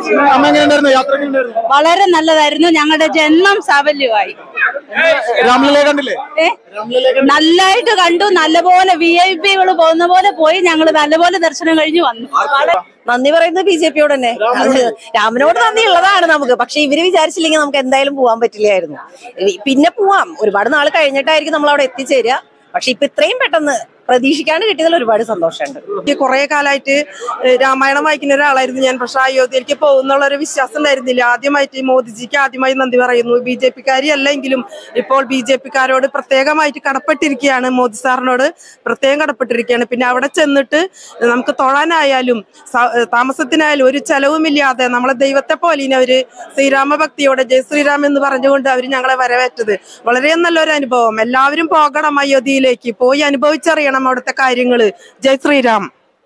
അമ്മ എങ്ങനെയുണ്ടായിരുന്നു യാത്ര എങ്ങനെയുണ്ടായിരുന്നു വളരെ നല്ലതായിരുന്നു ഞങ്ങളുടെ ജന്മം സാഫല്യമായി രാമലീല കണ്ടില്ലേ ഏ നല്ലായിട്ട് കണ്ടു നല്ലപോലെ വി ഐ പികൾ പോകുന്ന പോലെ പോയി ഞങ്ങൾ നല്ലപോലെ ദർശനം കഴിഞ്ഞ് വന്നു നന്ദി പറയുന്നത് ബി ജെ പിയോട് തന്നെ അത് രാമനോട് നന്ദി ഉള്ളതാണ് നമുക്ക് പക്ഷെ ഇവര് വിചാരിച്ചില്ലെങ്കിൽ നമുക്ക് എന്തായാലും പോവാൻ പറ്റില്ലായിരുന്നു ഇനി- പിന്നെ പോവാം ഒരുപാട് നാൾ കഴിഞ്ഞിട്ടായിരിക്കും നമ്മൾ അവിടെ എത്തിച്ചേരുക പക്ഷെ ഇപ്പൊ ഇത്രയും പെട്ടെന്ന് പ്രതീക്ഷിക്കാണ്ട് കിട്ടിയതിൽ ഒരുപാട് സന്തോഷമുണ്ട് എനിക്ക് കുറെ കാലമായിട്ട് ഏഹ്, രാമായണം വായിക്കുന്ന ഒരാളായിരുന്നു ഞാൻ പക്ഷെ അയോധ്യയിലേക്ക് പോകുന്നുള്ള ഒരു വിശ്വാസം ഉണ്ടായിരുന്നില്ല ആദ്യമായിട്ട് മോദിജിക്ക് ആദ്യമായി നന്ദി പറയുന്നു ബി ജെ പിക്കാരി അല്ലെങ്കിലും ഇപ്പോൾ ബി ജെ പിക്കാരോട് പ്രത്യേകമായിട്ട് കടപ്പെട്ടിരിക്കുകയാണ് മോദി സാറിനോട് പ്രത്യേകം കടപ്പെട്ടിരിക്കുകയാണ് പിന്നെ അവിടെ ചെന്നിട്ട് നമുക്ക് തൊഴാനായാലും സ- ഏഹ്, താമസത്തിനായാലും ഒരു ചെലവുമില്ലാതെ നമ്മളെ ദൈവത്തെ പോലെ ഇനി അവര് ശ്രീരാമ ഭക്തിയോടെ ജയ് ശ്രീരാം എന്ന് പറഞ്ഞുകൊണ്ട് അവർ ഞങ്ങളെ വരവേറ്റത് വളരെ നല്ലൊരു അനുഭവം എല്ലാവരും പോകണം അയോധ്യയിലേക്ക് പോയി അനുഭവിച്ചറിയണം അവിടുത്തെ കാര്യങ്ങള് ജയ് ശ്രീരാം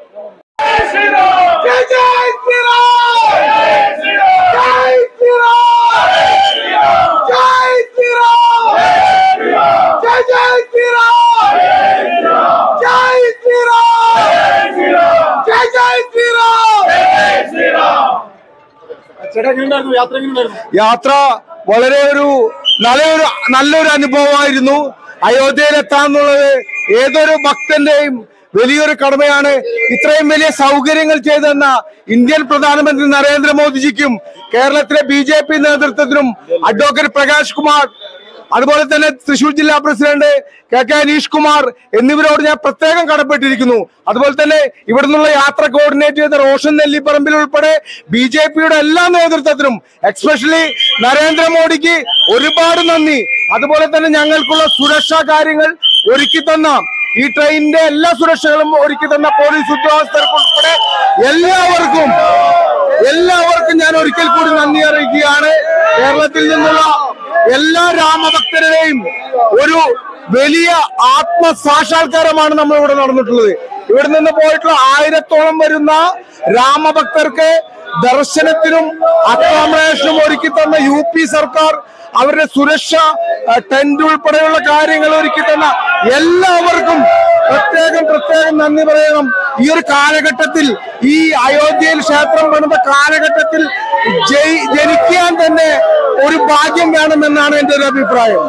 ചേട്ടാ എങ്ങനെയുണ്ടായിരുന്നു യാത്ര എങ്ങനെയുണ്ടായിരുന്നു യാത്ര വളരെ ഒരു നല്ലൊരു നല്ലൊരു അനുഭവമായിരുന്നു അയോധ്യയിൽ എത്താന്നുള്ളത് ഏതൊരു ഭക്തന്റെയും വലിയൊരു കടമയാണ് ഇത്രയും വലിയ സൗകര്യങ്ങൾ ചെയ്തെന്ന ഇന്ത്യൻ പ്രധാനമന്ത്രി നരേന്ദ്രമോദിജിക്കും കേരളത്തിലെ ബി ജെ പി നേതൃത്വത്തിനും അഡ്വക്കേറ്റ് പ്രകാശ് കുമാർ അതുപോലെ തന്നെ തൃശൂർ ജില്ലാ president K K Aneesh Kumar എന്നിവരോട് ഞാൻ പ്രത്യേകം കടപ്പെട്ടിരിക്കുന്നു അതുപോലെ തന്നെ ഇവിടെ നിന്നുള്ള യാത്ര കോർഡിനേറ്റ് ചെയ്ത റോഷൻ നെല്ലിപ്പറമ്പിൽ ഉൾപ്പെടെ ബി ജെ പിയുടെ എല്ലാ നേതൃത്വത്തിനും എക്സ്പെഷ്യലി നരേന്ദ്രമോദിക്ക് ഒരുപാട് നന്ദി അതുപോലെ തന്നെ ഞങ്ങൾക്കുള്ള സുരക്ഷാ കാര്യങ്ങൾ ഒരുക്കി തന്ന ഈ ട്രെയിനിന്റെ എല്ലാ സുരക്ഷകളും ഒരുക്കി തന്ന പോലീസ് ഉദ്യോഗസ്ഥർക്ക് ഉൾപ്പെടെ എല്ലാവർക്കും എല്ലാവർക്കും ഞാൻ ഒരിക്കൽ കൂടി നന്ദി അറിയിക്കുകയാണ് കേരളത്തിൽ നിന്നുള്ള എല്ലാ രാമഭക്തരുടെയും ഒരു വലിയ ആത്മസാക്ഷാത്കാരമാണ് നമ്മൾ ഇവിടെ നടന്നിട്ടുള്ളത് ഇവിടെ നിന്ന് പോയിട്ടുള്ള ആയിരത്തോളം വരുന്ന രാമഭക്തർക്ക് ദർശനത്തിനും അക്കോമഡേഷനും ഒരുക്കി തന്ന യു പി സർക്കാർ അവരുടെ സുരക്ഷ ആ, ടെന്റ് ഉൾപ്പെടെയുള്ള കാര്യങ്ങൾ ഒരുക്കി തന്ന എല്ലാവർക്കും പ്രത്യേകം പ്രത്യേകം നന്ദി പറയണം ഈ ഒരു കാലഘട്ടത്തിൽ ഈ അയോധ്യയിൽ ക്ഷേത്രം പണിത കാലഘട്ടത്തിൽ ജയി ജനിക്കാൻ തന്നെ ഒരു ഭാഗ്യം വേണമെന്നാണ് എന്റെ ഒരു അഭിപ്രായം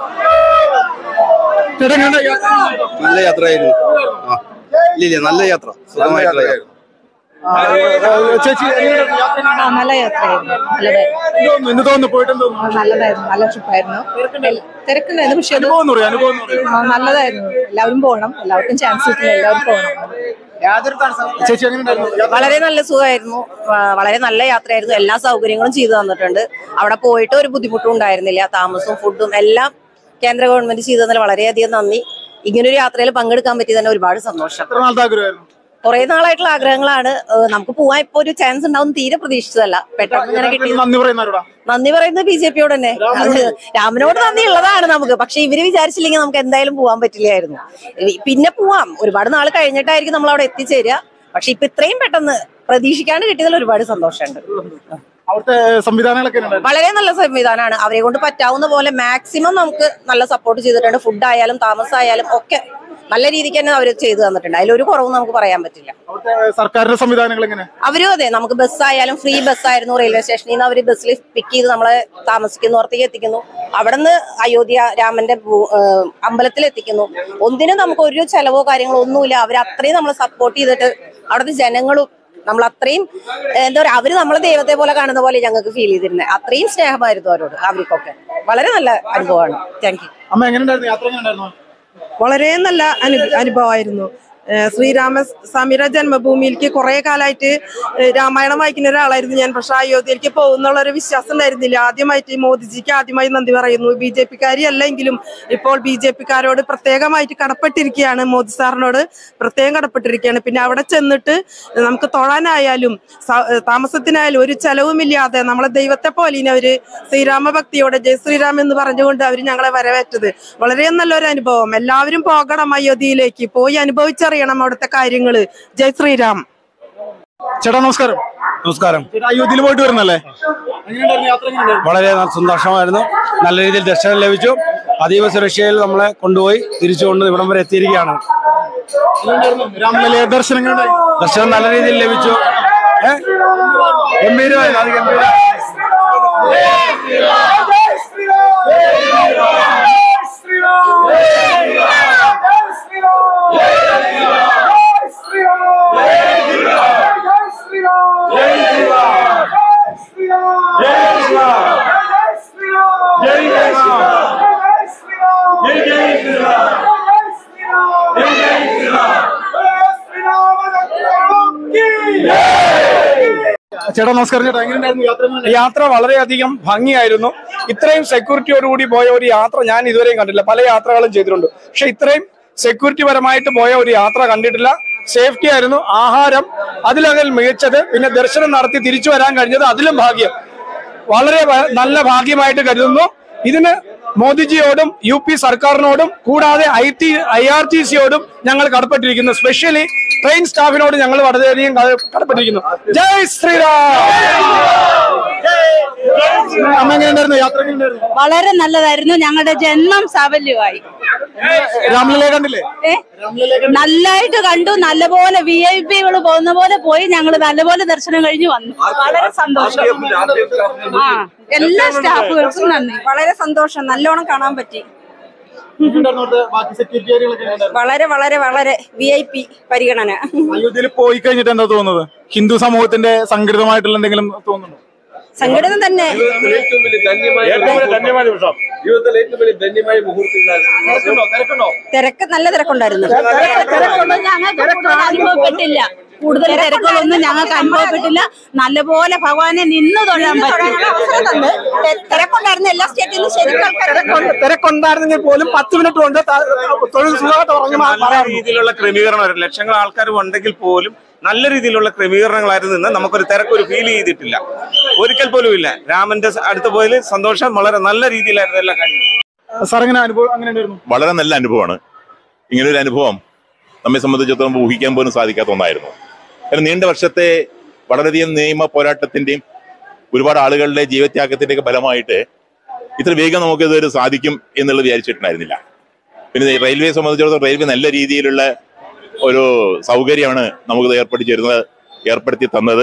ചേട്ടാ എങ്ങനെയുണ്ടാ യാത്ര? നല്ല യാത്രയായിരുന്നു ആ ഇല്ല നല്ല യാത്ര സുഖമായിട്ടുള്ള യാത്ര ആ, ചേച്ചി എങ്ങനെയുണ്ടായിരുന്നു യാത്ര എങ്ങനെയുണ്ടായിരുന്നു? നല്ല യാത്രയായിരുന്നു നല്ലതായിരുന്നു എന്ത് തോന്നുന്നു? ഇന്ന് തോന്നുന്നു പോയിട്ട് എന്ത് തോന്നുന്നു? നല്ലതായിരുന്നു നല്ല ട്രിപ്പായിരുന്നു തിരക്കുണ്ടായിരുന്നു പക്ഷെ അനുഭവം എന്ന് പറയും അനുഭവം എന്ന് പറയും നല്ലതായിരുന്നു എല്ലാവരും പോകണം എല്ലാവർക്കും ചാൻസ് കിട്ടുന്ന എല്ലാവരും പോകണം ചേച്ചി എങ്ങനെയുണ്ടായിരുന്നു യാത്ര? വളരെ നല്ല സുഖമായിരുന്നു വ- വളരെ നല്ല യാത്രയായിരുന്നു എല്ലാ സൗകര്യങ്ങളും ചെയ്തു തന്നിട്ടുണ്ട് അവിടെ പോയിട്ട് ഒരു ബുദ്ധിമുട്ടും ഉണ്ടായിരുന്നില്ല താമസവും ഫുഡും എല്ലാം കേന്ദ്ര ഗവൺമെന്റ് ചെയ്തു തന്നതിൽ വളരെയധികം നന്ദി ഇങ്ങനൊരു യാത്രയിൽ പങ്കെടുക്കാൻ പറ്റി തന്നെ ഒരുപാട് സന്തോഷം എത്ര നാളത്തെ ആഗ്രഹമായിരുന്നു കുറെ നാളായിട്ടുള്ള ആഗ്രഹങ്ങളാണ് ഏഹ് നമുക്ക് പോവാൻ ഇപ്പൊ ഒരു ചാൻസ് ഉണ്ടാവും തീരെ പ്രതീക്ഷിച്ചതല്ല പെട്ടെന്ന് ഇങ്ങനെ കിട്ടി നന്ദി പറയുന്നവരോടാ നന്ദി പറയുന്നത് ബി ജെ പിയോട് തന്നെ അത് രാമനോട് നന്ദി ഉള്ളതാണ് നമുക്ക് പക്ഷെ ഇവര് വിചാരിച്ചില്ലെങ്കിൽ നമുക്ക് എന്തായാലും പോവാൻ പറ്റില്ലായിരുന്നു ഇനി- പിന്നെ പോവാം ഒരുപാട് നാൾ കഴിഞ്ഞിട്ടായിരിക്കും നമ്മൾ അവിടെ എത്തിച്ചേരുക പക്ഷെ ഇപ്പൊ ഇത്രയും പെട്ടെന്ന് പ്രതീക്ഷിക്കാണ്ട് കിട്ടിയതിൽ ഒരുപാട് സന്തോഷമുണ്ട് അവിടുത്തെ സംവിധാനങ്ങളൊക്കെ എങ്ങനെയുണ്ടായിരുന്നു? വളരെ നല്ല സംവിധാനമാണ് അവരെ കൊണ്ട് പറ്റാവുന്ന പോലെ മാക്സിമം നമുക്ക് നല്ല സപ്പോർട്ട് ചെയ്തിട്ടുണ്ട് ഫുഡ് ആയാലും താമസമായാലും ഒക്കെ നല്ല രീതിക്ക് തന്നെ അവർ ചെയ്തു തന്നിട്ടുണ്ട് അതിലൊരു കുറവും നമുക്ക് പറയാൻ പറ്റില്ല അവിടുത്തെ സർക്കാരിന്റെ സംവിധാനങ്ങൾ എങ്ങനെ അവരും അതെ നമുക്ക് ബസ്സായാലും ഫ്രീ ബസ്സായിരുന്നു റെയിൽവേ സ്റ്റേഷനിൽ നിന്ന് അവർ ബസ്സിൽ പിക്ക് ചെയ്ത് നമ്മളെ താമസിക്കുന്നിടത്തേക്ക് എത്തിക്കുന്നു അവിടെ നിന്ന് അയോധ്യ രാമന്റെ ഭൂ- ഏഹ് അമ്പലത്തിൽ എത്തിക്കുന്നു ഒന്നിനും നമുക്ക് ഒരു ചെലവോ കാര്യങ്ങളോ ഒന്നുമില്ല അവർ അത്രയും നമ്മളെ സപ്പോർട്ട് ചെയ്തിട്ട് അവിടുത്തെ ജനങ്ങളും നമ്മൾ അത്രയും ഏഹ് എന്താ പറയുക അവര് നമ്മളെ ദൈവത്തെ പോലെ കാണുന്ന പോലെ ഞങ്ങൾക്ക് ഫീൽ ചെയ്തിരുന്നത് അത്രയും സ്നേഹമായിരുന്നു അവരോട് അവർക്കൊക്കെ വളരെ നല്ല അനുഭവമാണ് താങ്ക് യു അമ്മ എങ്ങനെയുണ്ടായിരുന്നു യാത്ര എങ്ങനെയുണ്ടായിരുന്നു വളരെ നല്ല അനു അനുഭവമായിരുന്നു ഏഹ് ശ്രീരാമ സ്വാമിയുടെ ജന്മഭൂമിയിലേക്ക് കുറെ കാലമായിട്ട് ഏഹ് രാമായണം വായിക്കുന്ന ഒരാളായിരുന്നു ഞാൻ പക്ഷെ അയോധ്യയിലേക്ക് പോകുന്നുള്ള ഒരു വിശ്വാസം ഉണ്ടായിരുന്നില്ല ആദ്യമായിട്ട് ഈ മോദിജിക്ക് ആദ്യമായി നന്ദി പറയുന്നു ബി ജെ പിക്കാരി അല്ലെങ്കിലും ഇപ്പോൾ ബി ജെ പിക്കാരോട് പ്രത്യേകമായിട്ട് കടപ്പെട്ടിരിക്കുകയാണ് മോദി സാറിനോട് പ്രത്യേകം കടപ്പെട്ടിരിക്കുകയാണ് പിന്നെ അവിടെ ചെന്നിട്ട് നമുക്ക് തൊഴാനായാലും സ- ഏഹ് താമസത്തിനായാലും ഒരു ചെലവുമില്ലാതെ നമ്മളെ ദൈവത്തെ പോലെ ഇനി അവര് ശ്രീരാമ ഭക്തിയോടെ ജയ് ശ്രീരാം എന്ന് പറഞ്ഞുകൊണ്ട് അവർ ഞങ്ങളെ വരവേറ്റത് വളരെ നല്ലൊരു അനുഭവം എല്ലാവരും പോകണം അയോധ്യയിലേക്ക് പോയി അനുഭവിച്ചറിയണം അവിടുത്തെ കാര്യങ്ങള് ജയ് ശ്രീരാം ചേട്ടാ നമസ്കാരം നമസ്കാരം ചേട്ടാ അയോധ്യയിൽ പോയിട്ട് വരുന്നല്ലേ എങ്ങനെയുണ്ടായിരുന്നു യാത്ര എങ്ങനെയുണ്ടായിരുന്നു വളരെ ന- സന്തോഷമായിരുന്നു നല്ല രീതിയിൽ ദർശനം ലഭിച്ചു അതീവ സുരക്ഷയിൽ നമ്മളെ കൊണ്ടുപോയി തിരിച്ചുകൊണ്ട് ഇവിടം വരെ എത്തിയിരിക്കുകയാണ് എങ്ങനെയുണ്ടായിരുന്നു രാമലീല ദർശനം എങ്ങനെയുണ്ടായി ദർശനം നല്ല രീതിയിൽ ലഭിച്ചു ഏ? ഗംഭീരമായിരുന്നു അത് ഗംഭീരം ചേട്ടാ നമസ്കാരം ചേട്ടാ എങ്ങനെയുണ്ടായിരുന്നു യാത്ര യാത്ര വളരെയധികം ഭംഗിയായിരുന്നു ഇത്രയും സെക്യൂരിറ്റിയോടുകൂടി പോയ ഒരു യാത്ര ഞാൻ ഇതുവരെയും കണ്ടില്ല പല യാത്രകളും ചെയ്തിട്ടുണ്ട് പക്ഷെ ഇത്രയും സെക്യൂരിറ്റി പരമായിട്ട് പോയ ഒരു യാത്ര കണ്ടിട്ടില്ല സേഫ്റ്റി ആയിരുന്നു ആഹാരം അതിലതിൽ മികച്ചത് പിന്നെ ദർശനം നടത്തി തിരിച്ചു വരാൻ കഴിഞ്ഞത് അതിലും ഭാഗ്യം വളരെ വ- നല്ല ഭാഗ്യമായിട്ട് കരുതുന്നു ഇതിന് മോദിജിയോടും യു പി സർക്കാരിനോടും കൂടാതെ I T I R T സിയോടും ഞങ്ങൾ കടപ്പെട്ടിരിക്കുന്നു സ്പെഷ്യലി ട്രെയിൻ സ്റ്റാഫിനോട് ഞങ്ങൾ വളരെയധികം കട- കടപ്പെട്ടിരിക്കുന്നു ജയ് ശ്രീറാം അമ്മ എങ്ങനെയുണ്ടായിരുന്നു യാത്ര എങ്ങനെയുണ്ടായിരുന്നു വളരെ നല്ലതായിരുന്നു ഞങ്ങളുടെ ജന്മം സാഫല്യമായി രാമലീല കണ്ടില്ലേ ഏ നല്ലായിട്ട് കണ്ടു നല്ലപോലെ വി ഐ പികൾ പോകുന്ന പോലെ പോയി ഞങ്ങൾ നല്ലപോലെ ദർശനം കഴിഞ്ഞു വന്നു വളരെ സന്തോഷം ആ എല്ലാ സ്റ്റാഫുകൾക്കും നന്ദി വളരെ സന്തോഷം നല്ലോണം കാണാൻ പറ്റി എങ്ങനെയുണ്ടായിരുന്നു അവിടുത്തെ ബാക്കി സെക്യൂരിറ്റി കാര്യങ്ങളൊക്കെ എങ്ങനെയുണ്ടായിരുന്നു? വളരെ വളരെ വളരെ വി ഐ പി പരിഗണന അയോധ്യയിൽ പോയി കഴിഞ്ഞിട്ട് എന്താ തോന്നുന്നത് ഹിന്ദു സമൂഹത്തിന്റെ സംഘടിതമായിട്ടുള്ള എന്തെങ്കിലും തോന്നുന്നുണ്ടോ സംഘടിതം തന്നെ തിരക്ക് നല്ല തിരക്കുണ്ടായിരുന്നു തിരക്കൊന്നും ഞങ്ങൾക്ക് കൂടുതൽ അനുഭവപ്പെട്ടില്ല കൂടുതൽ തിരക്കുകളൊന്നും ഞങ്ങൾക്ക് അനുഭവപ്പെട്ടില്ല നല്ലപോലെ ഭഗവാനെ നിന്ന് തൊഴാൻ പറ്റി തിരക്കുണ്ടായിരുന്നു എല്ലാ സ്റ്റേറ്റിൽ നിന്നും ശരിക്കും ആൾക്കാർ തിരക്കുണ്ടായിരുന്നെങ്കിൽ പോലും പത്ത് മിനിറ്റ് കൊണ്ട് ത- തൊഴിൽ സുഖമായിട്ട് ഉറങ്ങി മാ- നല്ല മാറാറുണ്ട്. രീതിയിലുള്ള ക്രമീകരണം ലക്ഷങ്ങൾ ആൾക്കാർ ഉണ്ടെങ്കിൽ പോലും നല്ല രീതിയിലുള്ള ക്രമീകരണങ്ങളായിരുന്നു നിന്ന് നമുക്കൊരു തിരക്കൊരു ഫീൽ ചെയ്തിട്ടില്ല ഒരിക്കൽ പോലും ഇല്ല രാമന്റെ അടുത്ത് പോയതിൽ സന്തോഷം വളരെ നല്ല രീതിയിലായിരുന്നു എല്ലാ കാര്യങ്ങളും സാർ എങ്ങനെ അനുഭവം അങ്ങനെ ഉണ്ടായിരുന്നു വളരെ നല്ല അനുഭവമാണ് ഇങ്ങനെ ഒരു അനുഭവം നമ്മെ സംബന്ധിച്ചിടത്തോളം ഊഹിക്കാൻ പോലും സാധിക്കാത്ത ഒന്നായിരുന്നു കാരണം നീണ്ട വർഷത്തെ വളരെയധികം നിയമ പോരാട്ടത്തിന്റെയും ഒരുപാട് ആളുകളുടെ ജീവത്യാഗത്തിന്റെ ഒക്കെ ഫലമായിട്ട് ഇത്ര വേഗം നമുക്ക് ഇതൊരു സാധിക്കും എന്നുള്ളത് വിചാരിച്ചിട്ടുണ്ടായിരുന്നില്ല പിന്നെ ഈ റെയിൽവേ സംബന്ധിച്ചിടത്തോളം റെയിൽവേ നല്ല രീതിയിലുള്ള ഒരു സൗകര്യമാണ് നമുക്ക് ഏർപ്പെടുത്തി തരുന്നത് ഏർപ്പെടുത്തി തന്നത്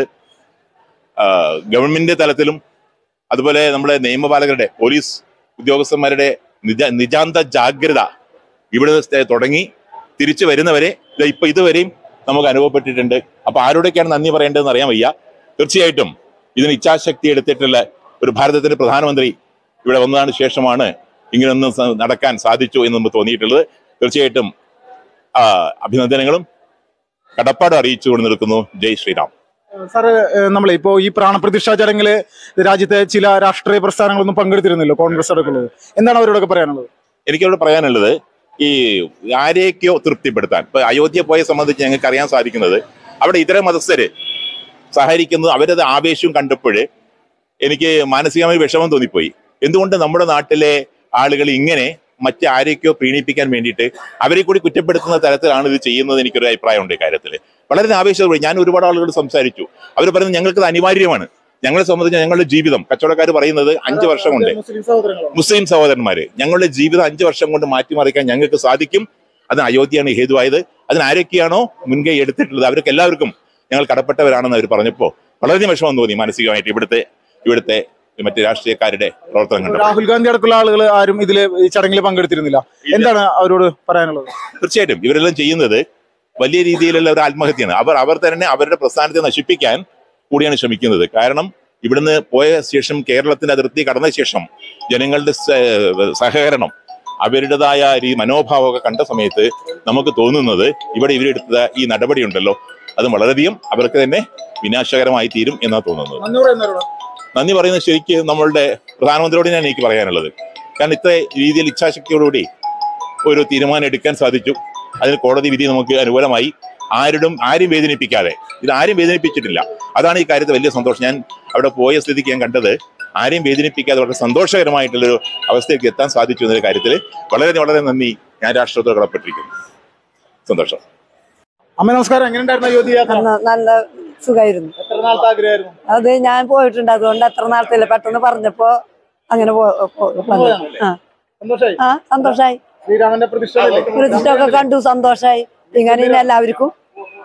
ആ, ഗവൺമെന്റ് തലത്തിലും അതുപോലെ നമ്മുടെ നിയമപാലകരുടെ പോലീസ് ഉദ്യോഗസ്ഥന്മാരുടെ നിജ നിജാന്ത ജാഗ്രത ഇവിടെ നിന്ന് തുടങ്ങി തിരിച്ചു വരുന്നവരെ ദേ ഇപ്പൊ ഇതുവരെയും നമുക്ക് അനുഭവപ്പെട്ടിട്ടുണ്ട് അപ്പൊ ആരോടൊക്കെയാണ് നന്ദി പറയേണ്ടതെന്ന് അറിയാൻ വയ്യ തീർച്ചയായിട്ടും ഇതിന് ഇച്ഛാശക്തി എടുത്തിട്ടുള്ള ഒരു ഭാരതത്തിന്റെ പ്രധാനമന്ത്രി ഇവിടെ വന്നതാണ് ശേഷമാണ് ഇങ്ങനെയൊന്നും സ- നടക്കാൻ സാധിച്ചു എന്ന് നമുക്ക് തോന്നിയിട്ടുള്ളത് തീർച്ചയായിട്ടും ആ, അഭിനന്ദനങ്ങളും കടപ്പാടും അറിയിച്ചുകൊണ്ട് നിൽക്കുന്നു ജയ് ശ്രീറാം സാറ് നമ്മളെ ഇപ്പോ ഈ പ്രാണപ്രതിഷ്ഠാ ചടങ്ങില് രാജ്യത്തെ ചില രാഷ്ട്രീയ പ്രസ്ഥാനങ്ങളൊന്നും പങ്കെടുത്തിരുന്നില്ലോ കോൺഗ്രസ് അടക്കമുള്ളത് എന്താണ് അവരോടൊക്കെ പറയാനുള്ളത് എനിക്കവിടെ പറയാനുള്ളത് ഈ ആരെയൊക്കെയോ തൃപ്തിപ്പെടുത്താൻ ഇപ്പൊ അയോധ്യ പോയ സംബന്ധിച്ച് ഞങ്ങൾക്ക് അറിയാൻ സാധിക്കുന്നത് അവിടെ ഇതര മതസ്ഥര് സഹകരിക്കുന്നത് അവരത് ആവേശവും കണ്ടപ്പോൾ എനിക്ക് മാനസികമായി വിഷമം തോന്നിപ്പോയി എന്തുകൊണ്ട് നമ്മുടെ നാട്ടിലെ ആളുകൾ ഇങ്ങനെ മറ്റ് ആരെയൊക്കെയോ പ്രീണിപ്പിക്കാൻ വേണ്ടിയിട്ട് അവരെ കൂടി കുറ്റപ്പെടുത്തുന്ന തരത്തിലാണ് ഇത് ചെയ്യുന്നത് എനിക്കൊരു അഭിപ്രായമുണ്ട് ഇക്കാര്യത്തിൽ വളരെ ആവേശത്തോടെ ഞാൻ ഒരുപാട് ആളുകൾ സംസാരിച്ചു അവർ പറയുന്നത് ഞങ്ങൾക്ക് ഇത് അനിവാര്യമാണ് ഞങ്ങളെ സംബന്ധിച്ച് ഞങ്ങളുടെ ജീവിതം കച്ചവടക്കാർ പറയുന്നത് അഞ്ച് വർഷം കൊണ്ട് മുസ്ലിം സഹോദരങ്ങളോ മുസ്ലിം സഹോദരന്മാര് ഞങ്ങളുടെ ജീവിതം അഞ്ചു വർഷം കൊണ്ട് മാറ്റിമറിക്കാൻ ഞങ്ങൾക്ക് സാധിക്കും അതിന് അയോധ്യയാണ് ഹേതുവായത് അതിന് ആരൊക്കെയാണോ മുൻകൈ എടുത്തിട്ടുള്ളത് അവർക്ക് എല്ലാവർക്കും ഞങ്ങൾ കടപ്പെട്ടവരാണെന്ന് അവർ പറഞ്ഞപ്പോൾ വളരെ വിഷമം തോന്നി മാനസികമായിട്ട് ഇവിടുത്തെ ഇവിടുത്തെ മറ്റ് രാഷ്ട്രീയക്കാരുടെ പ്രവർത്തനം കണ്ടപ്പോൾ രാഹുൽ ഗാന്ധി അടക്കമുള്ള ആളുകൾ ആരും ഇതില് ഈ ചടങ്ങിൽ പങ്കെടുത്തിരുന്നില്ല എന്താണ് അവരോട് പറയാനുള്ളത് തീർച്ചയായിട്ടും ഇവരെല്ലാം ചെയ്യുന്നത് വലിയ രീതിയിലുള്ള ഒരു ആത്മഹത്യയാണ് അവർ അവർ തന്നെ അവരുടെ പ്രസ്ഥാനത്തെ നശിപ്പിക്കാൻ കൂടിയാണ് ശ്രമിക്കുന്നത് കാരണം ഇവിടുന്ന് പോയ ശേഷം കേരളത്തിന്റെ അതിർത്തി കടന്ന ശേഷം ജനങ്ങളുടെ സ- സഹകരണം അവരുടേതായ ഈ മനോഭാവമൊക്കെ കണ്ട സമയത്ത് നമുക്ക് തോന്നുന്നത് ഇവിടെ ഇവരെടുത്ത ഈ നടപടി ഉണ്ടല്ലോ അത് വളരെയധികം അവർക്ക് തന്നെ വിനാശകരമായി തീരും എന്നാണ് തോന്നുന്നത് നന്ദി പറയുന്നവരോട് നന്ദി പറയുന്നത് ശരിക്ക് നമ്മളുടെ പ്രധാനമന്ത്രിയോട് ഞാൻ എനിക്ക് പറയാനുള്ളത് കാരണം ഇത്ര രീതിയിൽ ഇച്ഛാശക്തിയോടുകൂടി ഒരു തീരുമാനം എടുക്കാൻ സാധിച്ചു അതിന് കോടതി വിധി നമുക്ക് അനുകൂലമായി ആരും ആരും വേദനിപ്പിക്കാതെ ഇത് ആരും വേദനിപ്പിച്ചിട്ടില്ല അതാണ് ഈ കാര്യത്തിൽ വലിയ സന്തോഷം ഞാൻ അവിടെ പോയ സ്ഥിതിക്ക് ഞാൻ കണ്ടത് ആരെയും വേദനിപ്പിക്കാതെ വളരെ സന്തോഷകരമായിട്ടുള്ളൊരു അവസ്ഥയിലേക്ക് എത്താൻ സാധിച്ചു എന്നൊരു കാര്യത്തിൽ വളരെ വളരെ നന്ദി ഞാൻ രാഷ്ട്രത്തോട് കടപ്പെട്ടിരിക്കുന്നു സന്തോഷം അമ്മ നമസ്കാരം എങ്ങനെയുണ്ടായിരുന്നു അയോധ്യ യാത്ര നല്ല സുഖമായിരുന്നു എത്ര നാളത്തെ ആഗ്രഹമായിരുന്നു അത് ഞാൻ പോയിട്ടുണ്ട് അതുകൊണ്ട് എത്ര നാളത്തില്ല പെട്ടെന്ന് പറഞ്ഞപ്പോ അങ്ങനെ പോ- പോ- വന്നു. ആ. സന്തോഷായി ആ സന്തോഷായി ശ്രീരാമന്റെ പ്രതിഷ്ഠ പ്രതിഷ്ഠ ഒക്കെ കണ്ടു സന്തോഷായി ഇങ്ങനെ ഇനി എല്ലാവർക്കും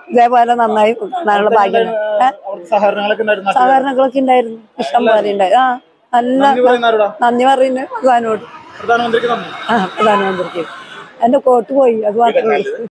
ഇതേപോലെ നന്നായി കാണാനുള്ള ഭാഗ്യം ഏ? അവർക്ക് സഹകരണങ്ങളൊക്കെ ഉണ്ടായിരുന്നു സഹകരണങ്ങളൊക്കെ ഉണ്ടായിരുന്നു ഇഷ്ടം പോലെ ഉണ്ടായി ആ നല്ല നന്ദി പറയുന്നാരോടാ? നന്ദി പറയുന്നു ഭഗവാനോട് പ്രധാനമന്ത്രിക്ക് നന്ദി ആ പ്രധാനമന്ത്രിക്ക് എന്റെ കോട്ട് പോയി അത് മാത്രമേ ഉള്ളൂ